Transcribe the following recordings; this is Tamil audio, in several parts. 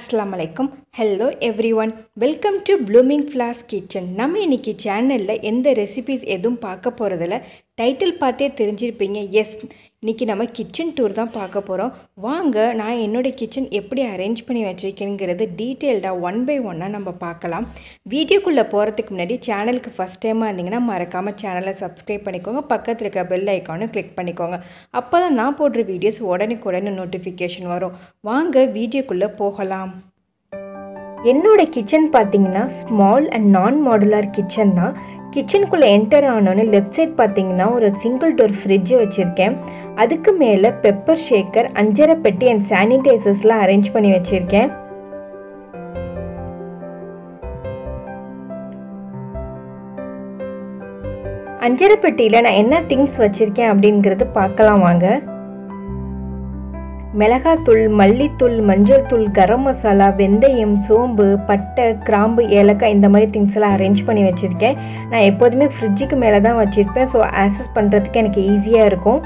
அஸ்ஸலாமு அலைக்கும் hello everyone welcome to blooming flaws kitchen நம்ம இன்னைக்கு சேனலில் எந்த ரெசிபிஸ் எதுவும் பார்க்க போகிறதில்ல டைட்டில் பார்த்தே தெரிஞ்சிருப்பீங்க எஸ் இன்னைக்கு நம்ம கிச்சன் டூர் தான் பார்க்க போகிறோம் வாங்க நான் என்னோட கிச்சன் எப்படி அரேஞ்ச் பண்ணி வச்சுருக்கேங்கிறது டீட்டெயில்டாக ஒன் பை ஒன்னாக நம்ம பார்க்கலாம் வீடியோக்குள்ளே போகிறதுக்கு முன்னாடி சேனலுக்கு ஃபஸ்ட் டைமாக இருந்தீங்கன்னா மறக்காமல் சேனலை சப்ஸ்கிரைப் பண்ணிக்கோங்க பக்கத்தில் இருக்க பெல் ஐக்கானும் கிளிக் பண்ணிக்கோங்க அப்போ தான் நான் போடுற வீடியோஸ் உடனுக்குடனே நோட்டிஃபிகேஷன் வரும் வாங்க வீடியோக்குள்ளே போகலாம் என்னோட கிச்சன் பார்த்தீங்கன்னா small and non modular kitchen தான் கிச்சனுக்குள்ளே என்டர் ஆனோன்னு லெஃப்ட் சைட் பார்த்தீங்கன்னா ஒரு சிங்கிள் டோர் ஃப்ரிட்ஜ் வச்சுருக்கேன் அதுக்கு மேலே பெப்பர் ஷேக்கர் அஞ்சரை பெட்டி அண்ட் சானிடைசர்ஸ்லாம் அரேஞ்ச் பண்ணி வச்சுருக்கேன் அஞ்சரை பெட்டியில் நான் என்ன திங்ஸ் வச்சுருக்கேன் அப்படிங்கிறது பார்க்கலாம் வாங்க மிளகாத்தூள் மல்லித்தூள் மஞ்சள் தூள் கரம் மசாலா வெந்தயம் சோம்பு பட்டை கிராம்பு ஏலக்காய் இந்த மாதிரி திங்ஸ் எல்லாம் அரேஞ்ச் பண்ணி வச்சுருக்கேன் நான் எப்போதுமே ஃப்ரிட்ஜுக்கு மேலே தான் வச்சுருப்பேன் ஸோ ஆக்சஸ் பண்ணுறதுக்கு எனக்கு ஈஸியாக இருக்கும்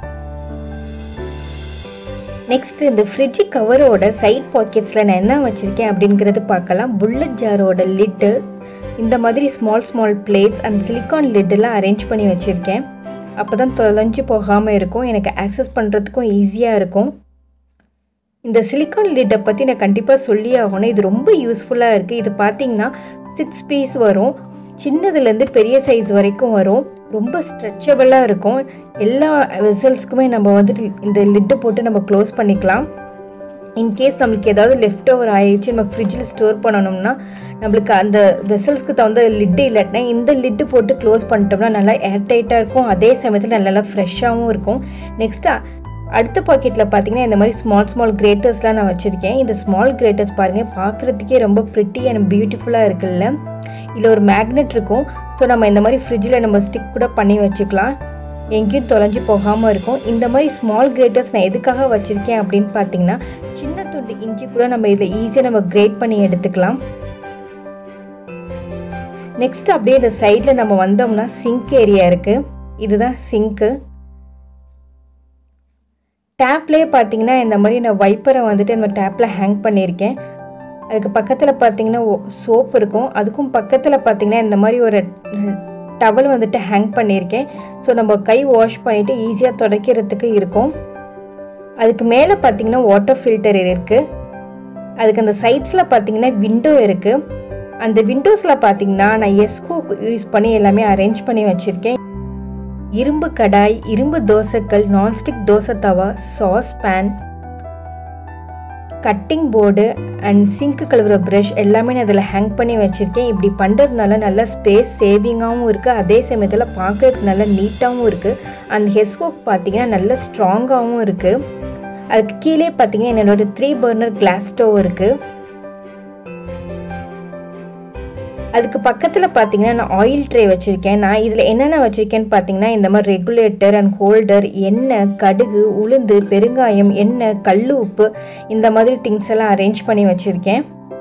நெக்ஸ்ட் இந்த ஃப்ரிட்ஜு கவரோட சைட் பாக்கெட்ஸில் நான் என்ன வச்சுருக்கேன் அப்படிங்கிறது பார்க்கலாம் புல்லட் ஜாரோட லிட்டு இந்த மாதிரி small small plates and silicone லிட்டெல்லாம் அரேஞ்ச் பண்ணி வச்சுருக்கேன் அப்போ தான் தொலைஞ்சு போகாமல் இருக்கும் எனக்கு ஆக்சஸ் பண்ணுறதுக்கும் ஈஸியாக இருக்கும் இந்த சிலிக்கான் லிட்டை பற்றி நான் கண்டிப்பாக சொல்லி ஆகணும் இது ரொம்ப யூஸ்ஃபுல்லாக இருக்குது இது பார்த்தீங்கன்னா சிக்ஸ் பீஸ் வரும் சின்னதுலேருந்து பெரிய சைஸ் வரைக்கும் வரும் ரொம்ப ஸ்ட்ரெச்சபிளாக இருக்கும் எல்லா வெசல்ஸ்க்குமே நம்ம வந்துட்டு இந்த லிட்டை போட்டு நம்ம க்ளோஸ் பண்ணிக்கலாம் இன்கேஸ் நம்மளுக்கு ஏதாவது லெஃப்ட் ஓவர் ஆயிடுச்சு நம்ம ஃப்ரிட்ஜில் ஸ்டோர் பண்ணணும்னா நம்மளுக்கு அந்த வெசல்ஸ்க்கு தகுந்த லிட்டு இல்லாட்டினா இந்த லிட்டு போட்டு க்ளோஸ் பண்ணிட்டோம்னா நல்லா ஏர் டைட்டாக இருக்கும் அதே சமயத்தில் நல்லா ஃப்ரெஷ்ஷாகவும் இருக்கும் நெக்ஸ்ட்டு அடுத்த பாக்கெட்டில் பார்த்தீங்கன்னா இந்த மாதிரி ஸ்மால் ஸ்மால் கிரேட்டர்ஸ்லாம் நான் வச்சுருக்கேன் இந்த ஸ்மால் கிரேட்டர்ஸ் பாருங்கள் பார்க்குறதுக்கே ரொம்ப ப்ரிட்டி அண்ட் பியூட்டிஃபுல்லாக இருக்குல்ல இதில் ஒரு மேக்னெட் இருக்கும் ஸோ நம்ம இந்த மாதிரி ஃப்ரிட்ஜில் நம்ம ஸ்டிக் கூட பண்ணி வச்சுக்கலாம் எங்கேயும் தொலைஞ்சு போகாமல் இருக்கும் இந்த மாதிரி ஸ்மால் கிரேட்டர்ஸ் நான் எதுக்காக வச்சுருக்கேன் அப்படின்னு பார்த்தீங்கன்னா சின்ன துண்டு இஞ்சி கூட நம்ம இதில் ஈஸியாக நம்ம கிரேட் பண்ணி எடுத்துக்கலாம் நெக்ஸ்ட் அப்படியே இந்த சைடில் நம்ம வந்தோம்னா சிங்க் ஏரியா இருக்குது இதுதான் சிங்க்கு டேப்லேயே பார்த்தீங்கன்னா இந்த மாதிரி நான் வைப்பரை வந்துட்டு நம்ம டேப்பில் ஹேங் பண்ணியிருக்கேன் அதுக்கு பக்கத்தில் பார்த்தீங்கன்னா சோப் இருக்கும் அதுக்கும் பக்கத்தில் பார்த்தீங்கன்னா இந்த மாதிரி ஒரு டவல் வந்துட்டு ஹேங் பண்ணியிருக்கேன் ஸோ நம்ம கை வாஷ் பண்ணிவிட்டு ஈஸியாக துடைக்கிறதுக்கு இருக்கும் அதுக்கு மேலே பார்த்தீங்கன்னா வாட்டர் ஃபில்டர் இருக்குது அதுக்கு அந்த சைட்ஸில் பார்த்தீங்கன்னா விண்டோ இருக்குது அந்த விண்டோஸில் பார்த்தீங்கன்னா நான் எஸ்கோ யூஸ் பண்ணி எல்லாமே அரேஞ்ச் பண்ணி வச்சுருக்கேன் இரும்பு கடாய் இரும்பு தோசைக்கல் nonstick dosa tawa saucepan cutting board and சிங்க்கு கழுவுற ப்ரஷ் எல்லாமே நான் அதில் ஹேங் பண்ணி வச்சுருக்கேன் இப்படி பண்ணுறதுனால நல்ல ஸ்பேஸ் சேவிங்காகவும் இருக்குது அதே சமயத்தில் பார்க்கறதுக்கு நல்ல நீட்டாகவும் இருக்குது அந்த ஹெஸ்கோக் பார்த்தீங்கன்னா நல்ல ஸ்ட்ராங்காகவும் இருக்குது அதுக்கு கீழே பார்த்தீங்கன்னா என்னோட த்ரீ பர்னர் கிளாஸ் ஸ்டவ் இருக்குது அதுக்கு பக்கத்தில் பார்த்தீங்கன்னா நான் ஆயில் ட்ரே வச்சுருக்கேன் நான் இதில் என்னென்ன வச்சுருக்கேன்னு பார்த்தீங்கன்னா இந்த மாதிரி ரெகுலேட்டர் அண்ட் ஹோல்டர் எண்ணெய் கடுகு உளுந்து பெருங்காயம் எண்ணெய் கல் உப்பு இந்த மாதிரி திங்ஸ் எல்லாம் அரேஞ்ச் பண்ணி வச்சுருக்கேன்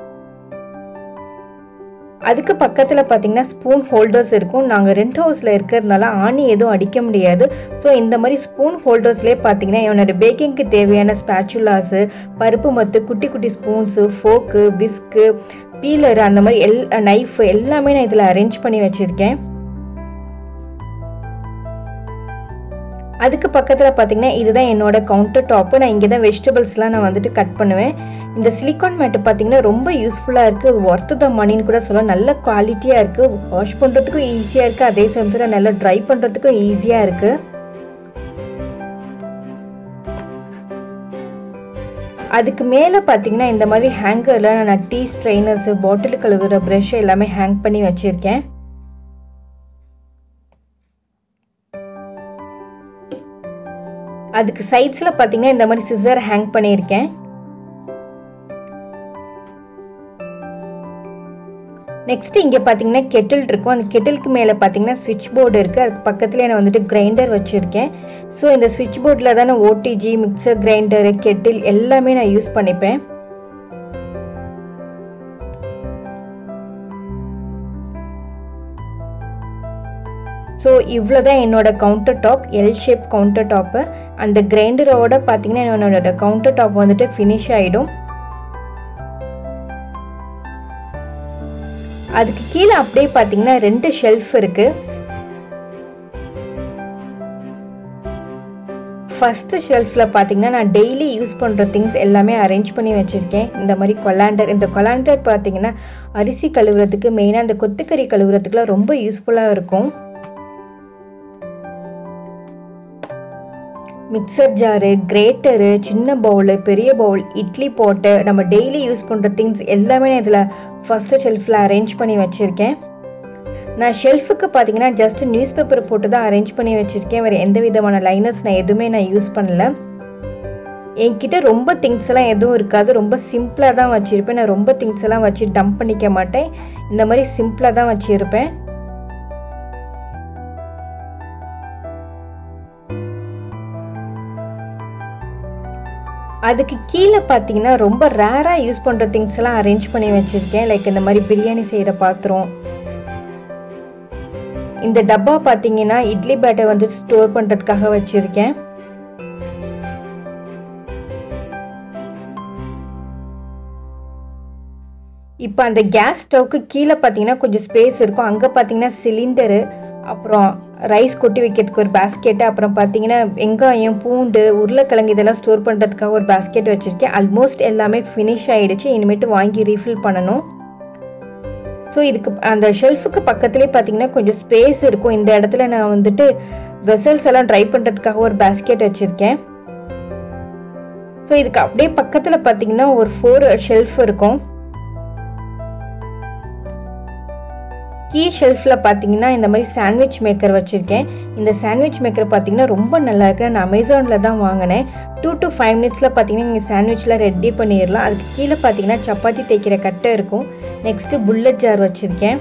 அதுக்கு பக்கத்தில் பார்த்தீங்கன்னா ஸ்பூன் ஹோல்டர்ஸ் இருக்கும் நாங்கள் ரெண்ட் ஹவுஸில் இருக்கிறதுனால ஆணி எதுவும் அடிக்க முடியாது ஸோ இந்த மாதிரி ஸ்பூன் ஹோல்டர்ஸ்லேயே பார்த்தீங்கன்னா என்னோட பேக்கிங்க்கு தேவையான ஸ்பேச்சுலாஸு பருப்பு மத்து குட்டி குட்டி ஸ்பூன்ஸு ஃபோக்கு பிஸ்கு பீலர் அந்த மாதிரி எல் நைஃப் எல்லாமே நான் இதில் அரேஞ்ச் பண்ணி வச்சுருக்கேன் அதுக்கு பக்கத்தில் பார்த்தீங்கன்னா இதுதான் என்னோட கவுண்டர் டாப்பு நான் இங்கே தான் வெஜிடபிள்ஸ்லாம் நான் வந்துட்டு கட் பண்ணுவேன் இந்த சிலிக்கான் மேட்டு பார்த்தீங்கன்னா ரொம்ப யூஸ்ஃபுல்லாக இருக்குது ஒர்த்து த மணின்னு கூட சொல்லலாம் நல்ல குவாலிட்டியாக இருக்குது வாஷ் பண்ணுறதுக்கும் ஈஸியாக இருக்குது அதே சமயத்தில் நல்லா ட்ரை பண்ணுறதுக்கும் ஈஸியாக இருக்குது அதுக்கு மேலே பார்த்தீங்கன்னா இந்த மாதிரி ஹேங்கரில் நான் டீ ஸ்ட்ரெயினர்ஸு பாட்டில் கழுவுற ப்ரஷ் எல்லாமே ஹேங் பண்ணி வச்சுருக்கேன் அதுக்கு சைட்ஸில் பார்த்தீங்கன்னா இந்த மாதிரி சிசர் ஹேங் பண்ணியிருக்கேன் நெக்ஸ்ட் இங்கே பார்த்தீங்கன்னா கெட்டில் இருக்கும் அந்த கெட்டிலுக்கு மேலே பார்த்தீங்கன்னா ஸ்விட்ச் போர்டு இருக்குது அதுக்கு பக்கத்துலேயே நான் வந்துட்டு கிரைண்டர் வச்சுருக்கேன் ஸோ இந்த ஸ்விட்ச் போர்டில் தான் நான் ஓடிஜி மிக்சர் கிரைண்டரு கெட்டில் எல்லாமே நான் யூஸ் பண்ணிப்பேன் ஸோ இவ்வளோ தான் என்னோட counter top L shape counter top அந்த கிரைண்டரோட பார்த்தீங்கன்னா என்னோட கவுண்டர் டாப் வந்துட்டு ஃபினிஷ் ஆகிடும் அதுக்கு கீழே அப்படியே பார்த்தீங்கன்னா ரெண்டு ஷெல்ஃப் இருக்குது ஃபஸ்ட்டு ஷெல்ஃபில் பார்த்தீங்கன்னா நான் டெய்லி யூஸ் பண்ணுற திங்ஸ் எல்லாமே அரேஞ்ச் பண்ணி வச்சுருக்கேன் இந்த மாதிரி கொலாண்டர் இந்த கொலாண்டர் பார்த்தீங்கன்னா அரிசி கழுவுறதுக்கு மெயினாக இந்த கொத்துக்கறி கழுவுறதுக்குலாம் ரொம்ப யூஸ்ஃபுல்லாக இருக்கும் மிக்சர் ஜாரு கிரேட்டரு சின்ன பவுலு பெரிய பவுல் இட்லி போட்டு நம்ம டெய்லி யூஸ் பண்ணுற திங்ஸ் எல்லாமே நான் இதில் ஃபஸ்ட்டு ஷெல்ஃபில் அரேஞ்ச் பண்ணி வச்சுருக்கேன் நான் ஷெல்ஃபுக்கு பார்த்தீங்கன்னா ஜஸ்ட் நியூஸ் பேப்பர் போட்டு தான் அரேஞ்ச் பண்ணி வச்சுருக்கேன் வேறு எந்த விதமான லைனர்ஸ் நான் எதுவுமே நான் யூஸ் பண்ணல என்கிட்ட ரொம்ப திங்ஸ் எல்லாம் எதுவும் இருக்காது ரொம்ப சிம்பிளாக தான் வச்சுருப்பேன் நான் ரொம்ப திங்ஸ் எல்லாம் வச்சு டம்ப் பண்ணிக்க மாட்டேன் இந்த மாதிரி சிம்பிளாக தான் வச்சுருப்பேன் அதுக்கு கீழே பார்த்தீங்கன்னா ரொம்ப ரேராக யூஸ் பண்ணுற திங்ஸ் எல்லாம் அரேஞ்ச் பண்ணி வச்சுருக்கேன் லைக் இந்த மாதிரி பிரியாணி செய்கிற பாத்திரம் இந்த டப்பா பார்த்தீங்கன்னா இட்லி பேட்டை வந்து ஸ்டோர் பண்ணுறதுக்காக வச்சுருக்கேன் இப்போ அந்த கேஸ் ஸ்டவ்க்கு கீழே பார்த்தீங்கன்னா கொஞ்சம் ஸ்பேஸ் இருக்கும் அங்கே பார்த்தீங்கன்னா சிலிண்டரு அப்புறம் ரைஸ் கொட்டி வைக்கிறதுக்கு ஒரு பேஸ்கெட்டு அப்புறம் பார்த்தீங்கன்னா வெங்காயம் பூண்டு உருளைக்கிழங்கு இதெல்லாம் ஸ்டோர் பண்ணுறதுக்காக ஒரு பேஸ்கெட் வச்சுருக்கேன் ஆல்மோஸ்ட் எல்லாமே ஃபினிஷ் ஆகிடுச்சு இனிமேட்டு வாங்கி ரீஃபில் பண்ணணும் ஸோ இதுக்கு அந்த ஷெல்ஃபுக்கு பக்கத்துலேயே பார்த்தீங்கன்னா கொஞ்சம் ஸ்பேஸ் இருக்கும் இந்த இடத்துல நான் வந்துட்டு வெசல்ஸ் எல்லாம் ட்ரை பண்ணுறதுக்காக ஒரு பேஸ்கெட் வச்சுருக்கேன் ஸோ இதுக்கு அப்படியே பக்கத்தில் பார்த்தீங்கன்னா ஒரு ஃபோர் ஷெல்ஃப் இருக்கும் கீ ஷெல்ஃபில் பார்த்தீங்கன்னா இந்த மாதிரி சாண்ட்விச் மேக்கர் வச்சுருக்கேன் இந்த சாண்ட்விச் மேக்கர் பார்த்தீங்கன்னா ரொம்ப நல்லா இருக்கு நான் அமேசானில் தான் வாங்கினேன் டூ டு ஃபைவ் மினிட்ஸில் பார்த்தீங்கன்னா நீங்கள் சாண்ட்விச்சில் ரெடி பண்ணிடலாம் அதுக்கு கீழே பார்த்தீங்கன்னா சப்பாத்தி தேய்க்கிற கட்டை இருக்கும் நெக்ஸ்ட்டு புல்லட் ஜார் வச்சுருக்கேன்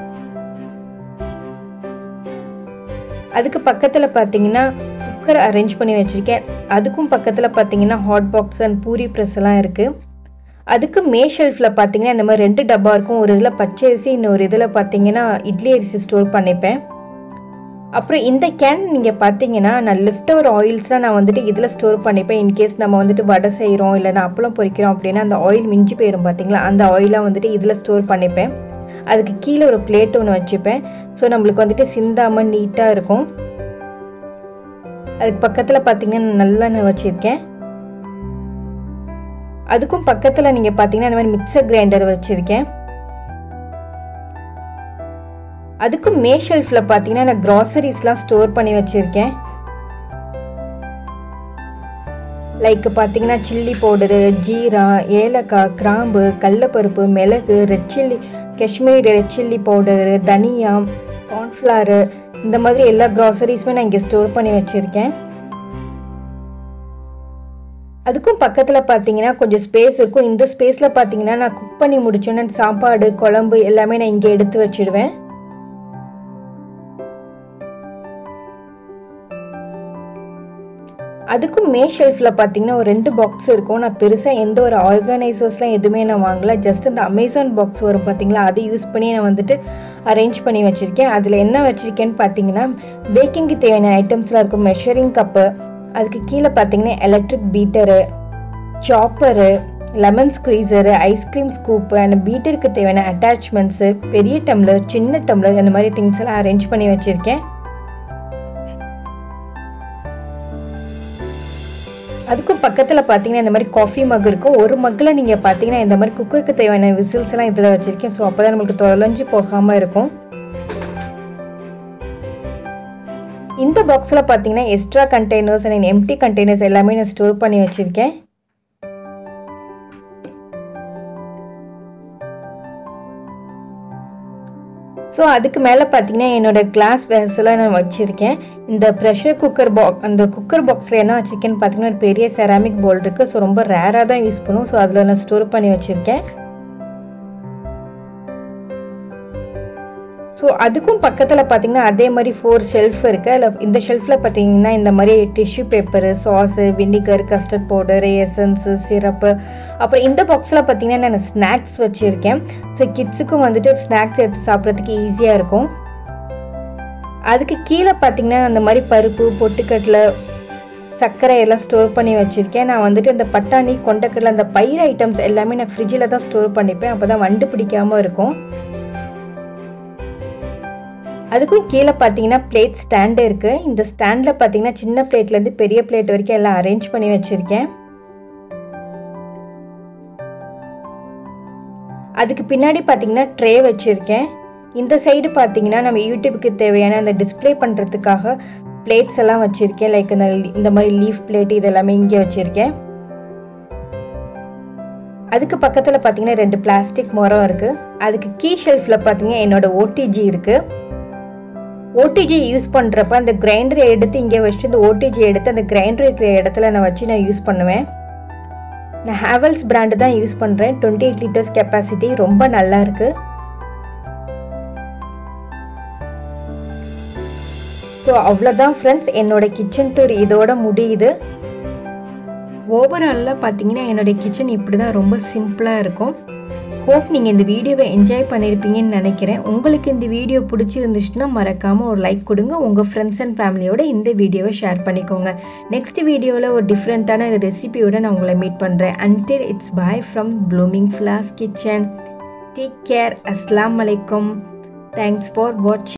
அதுக்கு பக்கத்தில் பார்த்தீங்கன்னா குக்கர் அரேஞ்ச் பண்ணி வச்சுருக்கேன் அதுக்கும் பக்கத்தில் பார்த்தீங்கன்னா hot box and puri press எல்லாம் இருக்குது அதுக்கு மே ஷெல்ஃபில் பார்த்தீங்கன்னா இந்த மாதிரி ரெண்டு டப்பா இருக்கும் ஒரு இதில் பச்சை அரிசி இன்னொரு இதில் பார்த்தீங்கன்னா இட்லி அரிசி ஸ்டோர் பண்ணிப்பேன் அப்புறம் இந்த கேன் நீங்கள் பார்த்தீங்கன்னா நான் லிஃப்ட் ஓவர் ஆயில்ஸ்லாம் நான் வந்துட்டு இதில் ஸ்டோர் பண்ணிப்பேன் இன்கேஸ் நம்ம வந்துட்டு வடை செய்கிறோம் இல்லை நான் அப்பளம் பொரிக்கிறோம் அப்படின்னா அந்த ஆயில் மிஞ்சி போயிடும் பார்த்தீங்களா அந்த ஆயிலாக வந்துட்டு இதில் ஸ்டோர் பண்ணிப்பேன் அதுக்கு கீழே ஒரு பிளேட் ஒன்று வச்சுப்பேன் ஸோ நம்மளுக்கு வந்துட்டு சிந்தாமல் நீட்டாக இருக்கும் அதுக்கு பக்கத்தில் பார்த்தீங்கன்னா நல்லெண்ணெய் வச்சுருக்கேன் அதுக்கும் பக்கத்தில் நீங்கள் பார்த்தீங்கன்னா இந்த மாதிரி மிக்சர் கிரைண்டர் வச்சுருக்கேன் அதுக்கும் மே ஷெல்ஃபில் பார்த்தீங்கன்னா நான் க்ராசரிஸ்லாம் ஸ்டோர் பண்ணி வச்சுருக்கேன் லைக் பார்த்தீங்கன்னா சில்லி பவுடரு ஜீரா ஏலக்காய் கிராம்பு கடலப்பருப்பு மிளகு red chilli Kashmiri red chilli powder தனியா கார்ன்ஃப்ளவரு இந்த மாதிரி எல்லா க்ராசரிஸுமே நான் இங்கே ஸ்டோர் பண்ணி வச்சுருக்கேன் அதுக்கும் பக்கத்தில் பார்த்தீங்கன்னா கொஞ்சம் ஸ்பேஸ் இருக்கும் இந்த ஸ்பேஸில் பார்த்தீங்கன்னா நான் குக் பண்ணி முடிச்சோன்னே சாப்பாடு குழம்பு எல்லாமே நான் இங்கே எடுத்து வச்சிடுவேன் அதுக்கும் மே ஷெல்ஃபில் பார்த்தீங்கன்னா ஒரு ரெண்டு பாக்ஸ் இருக்கும் நான் பெருசாக எந்த ஒரு ஆர்கனைசர்ஸ்லாம் எதுவுமே நான் வாங்கல ஜஸ்ட் அந்த அமேசான் பாக்ஸ் வரும் பார்த்தீங்களா அதை யூஸ் பண்ணி நான் வந்துட்டு அரேஞ்ச் பண்ணி வச்சுருக்கேன் அதில் என்ன வச்சுருக்கேன்னு பார்த்தீங்கன்னா பேக்கிங்க்கு தேவையான ஐட்டம்ஸ்லாம் இருக்கும் மெஷரிங் கப்பு அதுக்கு கீழே பார்த்தீங்கன்னா electric beater chopper lemon squeezer ice cream scoop and பீட்டருக்கு தேவையான அட்டாச்மெண்ட்ஸு பெரிய டம்ளர் சின்ன டம்ளர் அந்த மாதிரி திங்ஸ் எல்லாம் அரேஞ்ச் பண்ணி வச்சுருக்கேன் அதுக்கும் பக்கத்தில் பார்த்தீங்கன்னா இந்த மாதிரி காஃபி மக் இருக்கும் ஒரு மக்கில் நீங்கள் பார்த்தீங்கன்னா இந்த மாதிரி குக்கருக்கு தேவையான விசில்ஸ் எல்லாம் இதில் வச்சுருக்கேன் ஸோ அப்போ தான் நம்மளுக்கு தொலைஞ்சு போகாமல் இருக்கும் இந்த பாக்ஸில் பார்த்தீங்கன்னா extra containers and empty containers எல்லாமே நான் ஸ்டோர் பண்ணி வச்சுருக்கேன் ஸோ அதுக்கு மேலே பார்த்தீங்கன்னா என்னோட கிளாஸ் வேஸ்லாம் நான் வச்சுருக்கேன் இந்த ப்ரெஷர் குக்கர் பாக் அந்த குக்கர் பாக்ஸில் என்ன வச்சுருக்கேன்னு பார்த்தீங்கன்னா ஒரு பெரிய செராமிக் போல் இருக்குது ஸோ ரொம்ப ரேராக தான் யூஸ் பண்ணுவோம் ஸோ அதில் நான் ஸ்டோர் பண்ணி வச்சுருக்கேன் ஸோ அதுக்கும் பக்கத்தில் பார்த்தீங்கன்னா அதே மாதிரி ஃபோர் ஷெல்ஃப் இருக்குது அதில் இந்த ஷெல்ஃபில் பார்த்தீங்கன்னா இந்த மாதிரி tissue paper sauce vinegar custard powder essence syrup அப்புறம் இந்த பாக்ஸில் பார்த்தீங்கன்னா நான் ஸ்நாக்ஸ் வச்சுருக்கேன் ஸோ கிட்ஸுக்கும் வந்துட்டு ஸ்நாக்ஸ் எடுத்து சாப்பிட்றதுக்கு ஈஸியாக இருக்கும் அதுக்கு கீழே பார்த்தீங்கன்னா அந்த மாதிரி பருப்பு பொட்டுக்கடலை சர்க்கரை எல்லாம் ஸ்டோர் பண்ணி வச்சுருக்கேன் நான் வந்துட்டு இந்த பட்டாணி கொண்டக்கடலை அந்த பயிர் ஐட்டம்ஸ் எல்லாமே நான் ஃப்ரிட்ஜில் தான் ஸ்டோர் பண்ணிப்பேன் அப்போ தான் வண்டு பிடிக்காமல் இருக்கும் அதுக்கும் கீழே பார்த்தீங்கன்னா பிளேட் ஸ்டாண்டு இருக்குது இந்த ஸ்டாண்டில் பார்த்தீங்கன்னா சின்ன பிளேட்லேருந்து பெரிய பிளேட் வரைக்கும் எல்லாம் அரேஞ்ச் பண்ணி வச்சுருக்கேன் அதுக்கு பின்னாடி பார்த்தீங்கன்னா ட்ரே வச்சுருக்கேன் இந்த சைடு பார்த்தீங்கன்னா நம்ம யூடியூப்க்கு தேவையான அந்த டிஸ்பிளே பண்ணுறதுக்காக பிளேட்ஸ் எல்லாம் வச்சுருக்கேன் லைக் இந்த இந்த மாதிரி லீஃப் பிளேட் இது எல்லாமே இங்கே வச்சுருக்கேன் அதுக்கு பக்கத்தில் பார்த்தீங்கன்னா ரெண்டு பிளாஸ்டிக் மரம் இருக்குது அதுக்கு கீ ஷெல்ஃபில் பார்த்தீங்கன்னா என்னோட ஓடிஜி இருக்குது ஓடிஜி யூஸ் பண்ணுறப்ப அந்த கிரைண்டரை எடுத்து இங்கே வச்சுட்டு இந்த ஓடிஜி எடுத்து அந்த கிரைண்டர் இருக்கிற இடத்துல நான் வச்சு நான் யூஸ் பண்ணுவேன் நான் ஹேவல்ஸ் பிராண்டு தான் யூஸ் பண்ணுறேன் டுவெண்ட்டி எயிட் லிட்டர்ஸ் கெப்பாசிட்டி ரொம்ப நல்லா இருக்குது ஸோ அவ்வளோதான் ஃப்ரெண்ட்ஸ் என்னோட கிச்சன் டூர் இதோட முடியுது ஓவராலில் பார்த்தீங்கன்னா என்னுடைய கிச்சன் இப்படி தான் ரொம்ப சிம்பிளாக இருக்கும் ஹோப் நீங்கள் இந்த வீடியோவை என்ஜாய் பண்ணியிருப்பீங்கன்னு நினைக்கிறேன் உங்களுக்கு இந்த வீடியோ பிடிச்சிருந்துச்சுன்னா மறக்காமல் ஒரு லைக் கொடுங்க உங்கள் ஃப்ரெண்ட்ஸ் அண்ட் ஃபேமிலியோட இந்த வீடியோவை ஷேர் பண்ணிக்கோங்க நெக்ஸ்ட் வீடியோவில் ஒரு டிஃப்ரெண்ட்டான ரெசிபியோட நான் உங்களை மீட் பண்ணுறேன் until it's bye from blooming flaws kitchen take care அஸ்லாம் வலைக்கம் தேங்க்ஸ் ஃபார் வாட்சிங்